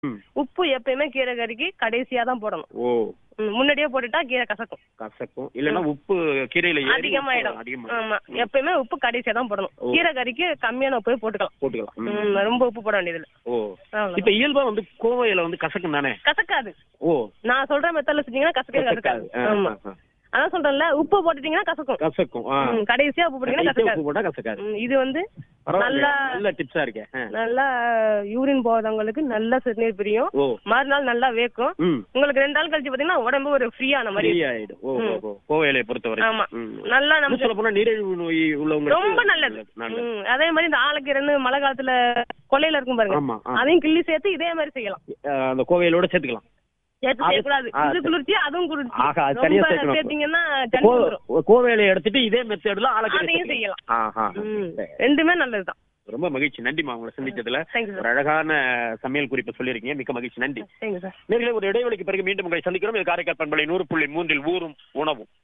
ம். உப்பு எப்பயுமே கீரை கறிக்கு கடைசியா தான் போடணும் ஓ ம், முன்னாடியே போட்டுட்டா கீரை கசக்கும் கசக்கும் இல்லைன்னா உப்பு கீரையில ஏறி அதிகமாயிடும் அதிகமாயிடும் ஆமா எப்பயுமே உப்பு கடைசியா தான் போடணும் ஓ. கீரை கறிக்கு கம்மியான உப்பே போட்டுக்கலாம் போட்டுக்கலாம் ம். ம், ரொம்ப உப்பு போட வேண்டியது இல்ல ஓ அவ்வளவுதான். இப்ப இயல்பா வந்து கோவையில வந்து கசக்கும் தானே கசக்காது ஓ நான் சொல்ற மெத்தட்ல செஞ்சீங்கன்னா கசக்கவே கசக்காது ஆ, ஆமா ஆ, ஆ. அதான் சொல்றேன்ல உப்பு போட்டுட்டீங்கன்னா கசக்கும் கசக்கும் ஆ. ம், கடைசியா உப்பு போட்டீங்கன்னா கைத்தே கசக்காது உப்பு போட்டா கசக்காது ம், இது வந்து பரவாயில்ல நல்லா நல்ல டிப்ஸா இருக்கே ஆ. நல்லா யூரின் போகாதவங்களுக்கு நல்ல சிறுநீர் பிரியும் ஓ மறுநாள் நல்லா வேக்கும் ம் உங்களுக்கு ரெண்டு நாள் கழிச்சு பாத்தீங்கன்னா உடம்பு ஒரு ஃப்ரீயான மாதிரி ஃப்ரீ ஆயிடும் ஓ ஓ, ஓ கோவையிலை பொறுத்தவரை ஆமா ம். நல்லா இன்னும் நமக்கு சொல்ல போனா நீரிழிவு நோய் உள்ளவங்க ரொம்ப நல்லது நல்லது ம், அதே மாதிரி இந்த ஆலக்கீரைன்னு மழை காலத்துல கொல்லையில இருக்கும் பாருங்க ஆமா ஆ. அதையும் கிள்ளி சேர்த்து இதே மாதிரி செய்யலாம் அஹ் அந்த கோவையிலோட சேர்த்துக்கலாம் சேர்த்து அது- செய்யக்கூடாது ஆ, இது சரி. குளிர்ச்சி அதுவும் குளிர்ச்சி ஆஹா, அது தனியா ரொம்ப சேர்க்கணும். சேர்த்தீங்கன்னா ஜன்னி கோ- வந்துரும். கோவையிலை எடுத்துட்டு இதே மெத்தட்ல ஆலக்கீரை அதையும் சேர்த்துக்கலாம். செய்யலாம் ஆஹா ம், சரி. ரெண்டுமே நல்லதுதான் ரொம்ப மகிழ்ச்சி நன்றிமா உங்களை சந்திச்சதுல தேங்க்யூ ஒரு சார் அழகான சமையல் குறிப்பு சொல்லியிருக்கீங்க மிக்க மகிழ்ச்சி நன்றி தேங்க்யூ சார் நேர்களே ஒரு இடைவெளிக்கு பிறகு மீண்டும் உங்களை சந்திக்கிறோம் இது காரைக்கால் பண்பலை நூறு புள்ளி மூன்றில் ஊரும் உணவும்